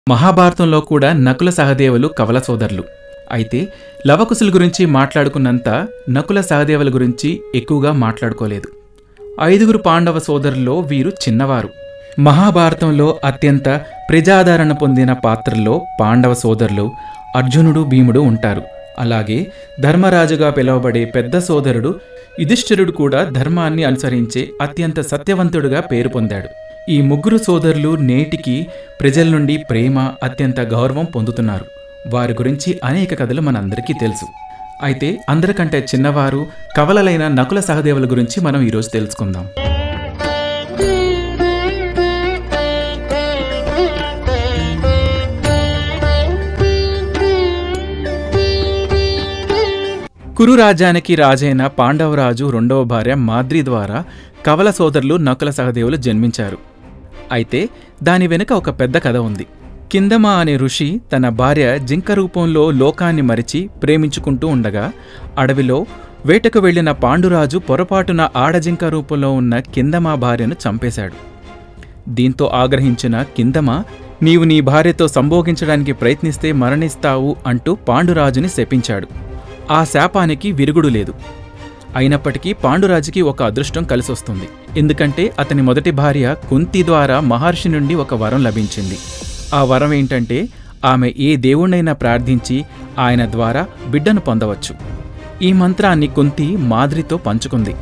మహాభారతంలో కూడా నకుల సహదేవులు కవల సోదరులు అయితే లవకుశుల గురించి మాట్లాడుకున్నంత నకుల సహదేవుల గురించి ఎక్కువగా మాట్లాడుకోలేదు ఐదుగురు పాండవ సోదరుల్లో వీరు చిన్నవారు మహాభారతంలో అత్యంత ప్రజాదరణ పొందిన పాత్రల్లో పాండవ సోదరులు అర్జునుడు భీముడు ఉంటారు అలాగే ధర్మరాజుగా పిలువబడే పెద్ద సోదరుడు యుధిష్ఠిరుడు కూడా ధర్మాన్ని అనుసరించే అత్యంత సత్యవంతుడుగా పేరు పొందాడు ఈ ముగ్గురు సోదరులు నేటికి ప్రజల నుండి ప్రేమ అత్యంత గౌరవం పొందుతున్నారు వారి గురించి అనేక కథలు మనందరికీ తెలుసు అయితే అందరికంటే చిన్నవారు కవలలైన నకుల సహదేవుల గురించి మనం ఈరోజు తెలుసుకుందాం కురు రాజ్యానికి రాజైన పాండవరాజు రెండవ భార్య మాద్రి ద్వారా కవల సోదరులు నకుల సహదేవులు జన్మించారు అయితే దాని వెనుక ఒక పెద్ద కథ ఉంది కిందమా అనే ఋషి తన భార్య జింక రూపంలో లోకాన్ని మరిచి ప్రేమించుకుంటూ ఉండగా అడవిలో వేటకు వెళ్లిన పాండురాజు పొరపాటున ఆడజింక రూపంలో ఉన్న కిందమా భార్యను చంపేశాడు దీంతో ఆగ్రహించిన కిందమ నీవు నీ భార్యతో సంభోగించడానికి ప్రయత్నిస్తే మరణిస్తావు అంటూ పాండురాజుని శపించాడు ఆ శాపానికి విరుగుడు లేదు అయినప్పటికీ పాండురాజుకి ఒక అదృష్టం కలిసొస్తుంది ఎందుకంటే అతని మొదటి భార్య కుంతి ద్వారా మహర్షి నుండి ఒక వరం లభించింది ఆ వరం ఏంటంటే ఆమె ఏ దేవుణ్ణైనా ప్రార్థించి ఆయన ద్వారా బిడ్డను పొందవచ్చు ఈ మంత్రాన్ని కుంతి మాద్రితో పంచుకుంది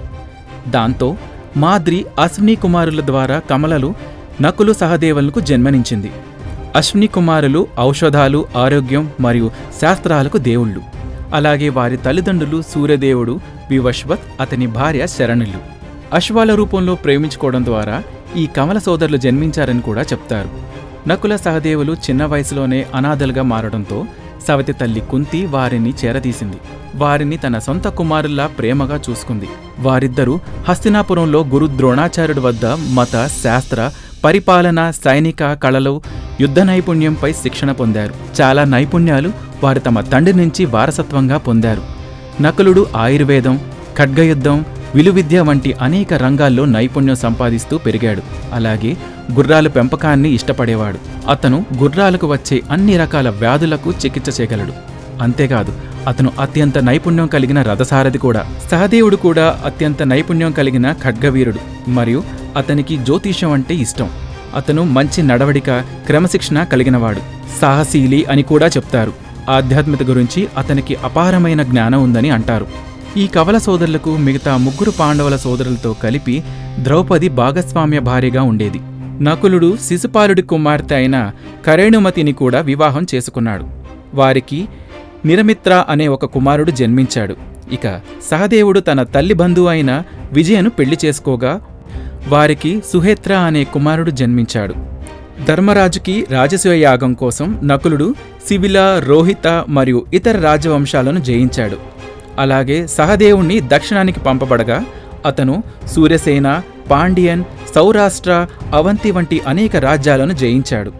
దాంతో మాద్రి అశ్విని కుమారుల ద్వారా కమలలు నకులు సహదేవులకు జన్మనించింది అశ్విని కుమారులు ఔషధాలు ఆరోగ్యం మరియు శాస్త్రాలకు దేవుళ్ళు అలాగే వారి తల్లిదండ్రులు సూర్యదేవుడు వివశ్వత్ అతని భార్య శరణులు అశ్వాల రూపంలో ప్రేమించుకోవడం ద్వారా ఈ కమల సోదరులు జన్మించారని కూడా చెప్తారు నకుల సహదేవులు చిన్న వయసులోనే అనాథలుగా మారడంతో సవతి తల్లి కుంతి వారిని చేరదీసింది వారిని తన సొంత కుమారుల్లా ప్రేమగా చూసుకుంది వారిద్దరూ హస్తినాపురంలో గురు ద్రోణాచార్యుడి వద్ద మత శాస్త్ర పరిపాలన సైనిక కళలు యుద్ధ నైపుణ్యంపై శిక్షణ పొందారు చాలా నైపుణ్యాలు వారు తమ తండ్రి నుంచి వారసత్వంగా పొందారు నకులుడు ఆయుర్వేదం ఖడ్గయుద్ధం విలువిద్య వంటి అనేక రంగాల్లో నైపుణ్యం సంపాదిస్తూ పెరిగాడు అలాగే గుర్రాల పెంపకాన్ని ఇష్టపడేవాడు అతను గుర్రాలకు వచ్చే అన్ని రకాల వ్యాధులకు చికిత్స చేయగలడు అంతేకాదు అతను అత్యంత నైపుణ్యం కలిగిన రథసారథి కూడా సహదేవుడు కూడా అత్యంత నైపుణ్యం కలిగిన ఖడ్గవీరుడు మరియు అతనికి జ్యోతిష్యం అంటే ఇష్టం అతను మంచి నడవడిక క్రమశిక్షణ కలిగినవాడు సాహసీలి అని కూడా చెప్తారు ఆధ్యాత్మిక గురించి అతనికి అపారమైన జ్ఞానం ఉందని అంటారు ఈ కవల సోదరులకు మిగతా ముగ్గురు పాండవుల సోదరులతో కలిపి ద్రౌపది భాగస్వామ్య భార్యగా ఉండేది నకులుడు శిశుపాలుడి కుమార్తె అయిన కరేణుమతిని కూడా వివాహం చేసుకున్నాడు వారికి నిరమిత్ర అనే ఒక కుమారుడు జన్మించాడు ఇక సహదేవుడు తన తల్లి బంధువు అయిన విజయను పెళ్లి చేసుకోగా వారికి సుహేత్ర అనే కుమారుడు జన్మించాడు ధర్మరాజుకి రాజసూయ యాగం కోసం నకులుడు శివిల రోహిత మరియు ఇతర రాజవంశాలను జయించాడు అలాగే సహదేవుణ్ణి దక్షిణానికి పంపబడగా అతను సూర్యసేన పాండియన్ సౌరాష్ట్ర అవంతి వంటి అనేక రాజ్యాలను జయించాడు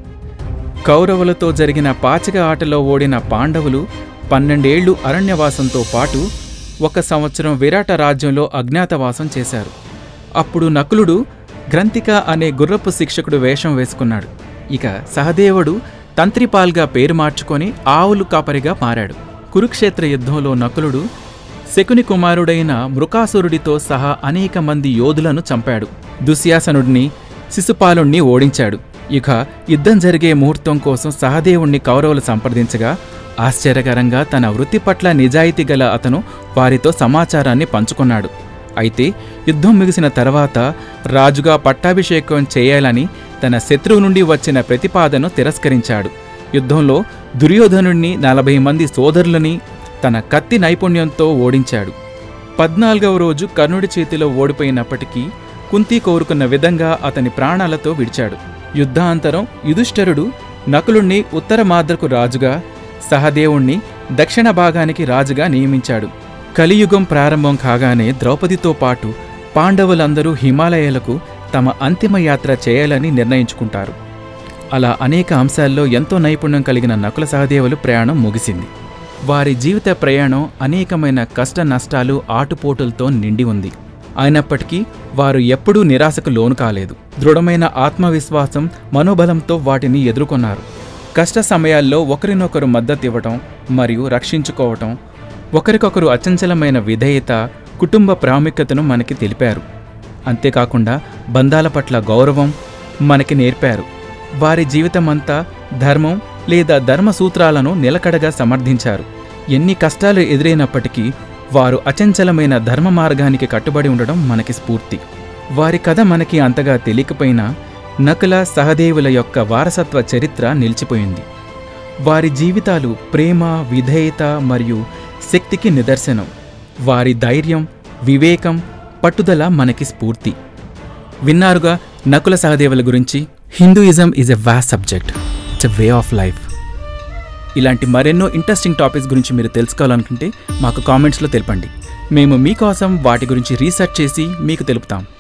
కౌరవులతో జరిగిన పాచిక ఆటలో ఓడిన పాండవులు పన్నెండేళ్లు అరణ్యవాసంతో పాటు ఒక సంవత్సరం విరాట రాజ్యంలో అజ్ఞాతవాసం చేశారు అప్పుడు నకులుడు గ్రంథిక అనే గుర్రపు శిక్షకుడు వేషం వేసుకున్నాడు ఇక సహదేవుడు తంత్రిపాల్గా పేరు మార్చుకొని ఆవులు కాపరిగా మారాడు కురుక్షేత్ర యుద్ధంలో నకులుడు శకుని కుమారుడైన మృకాసురుడితో సహా అనేక మంది యోధులను చంపాడు దుశ్యాసనుడిని శిశుపాలుణ్ణి ఓడించాడు ఇక యుద్ధం జరిగే ముహూర్తం కోసం సహదేవుణ్ణి కౌరవులు సంప్రదించగా ఆశ్చర్యకరంగా తన వృత్తి పట్ల నిజాయితీ గల అతను వారితో సమాచారాన్ని పంచుకున్నాడు అయితే యుద్ధం ముగిసిన తర్వాత రాజుగా పట్టాభిషేకం చేయాలని తన శత్రువు నుండి వచ్చిన ప్రతిపాదన తిరస్కరించాడు యుద్ధంలో దుర్యోధనుణ్ణి నలభై మంది సోదరులని తన కత్తి నైపుణ్యంతో ఓడించాడు పద్నాలుగవ రోజు కర్ణుడి చేతిలో ఓడిపోయినప్పటికీ కుంతి కోరుకున్న విధంగా అతని ప్రాణాలతో విడిచాడు యుద్ధాంతరం యుధిష్ఠరుడు నకులుణ్ణి ఉత్తర మాద్రకు రాజుగా సహదేవుణ్ణి దక్షిణ భాగానికి రాజుగా నియమించాడు కలియుగం ప్రారంభం కాగానే ద్రౌపదితో పాటు పాండవులందరూ హిమాలయాలకు తమ అంతిమ యాత్ర చేయాలని నిర్ణయించుకుంటారు అలా అనేక అంశాల్లో ఎంతో నైపుణ్యం కలిగిన నకుల సహదేవులు ప్రయాణం ముగిసింది వారి జీవిత ప్రయాణం అనేకమైన కష్ట నష్టాలు ఆటుపోటులతో నిండి ఉంది అయినప్పటికీ వారు ఎప్పుడూ నిరాశకు లోను కాలేదు దృఢమైన ఆత్మవిశ్వాసం మనోబలంతో వాటిని ఎదుర్కొన్నారు కష్ట సమయాల్లో ఒకరినొకరు మద్దతు ఇవ్వటం మరియు రక్షించుకోవటం ఒకరికొకరు అచంచలమైన విధేయత కుటుంబ ప్రాముఖ్యతను మనకి తెలిపారు అంతేకాకుండా బంధాల పట్ల గౌరవం మనకి నేర్పారు వారి జీవితమంతా ధర్మం లేదా ధర్మ సూత్రాలను నిలకడగా సమర్థించారు ఎన్ని కష్టాలు ఎదురైనప్పటికీ వారు అచంచలమైన ధర్మ మార్గానికి కట్టుబడి ఉండడం మనకి స్ఫూర్తి వారి కథ మనకి అంతగా తెలియకపోయినా నకుల సహదేవుల యొక్క వారసత్వ చరిత్ర నిలిచిపోయింది వారి జీవితాలు ప్రేమ విధేయత మరియు శక్తికి నిదర్శనం వారి ధైర్యం వివేకం పట్టుదల మనకి స్ఫూర్తి విన్నారుగా నకుల సహదేవుల గురించి Hinduism is a vast subject it's a way of life ఇలాంటి మరెన్నో ఇంట్రెస్టింగ్ టాపిక్స్ గురించి మీరు తెలుసుకోవాలనుకుంటే మాకు కామెంట్స్లో తెలపండి మేము మీకోసం వాటి గురించి రీసెర్చ్ చేసి మీకు తెలుపుతాం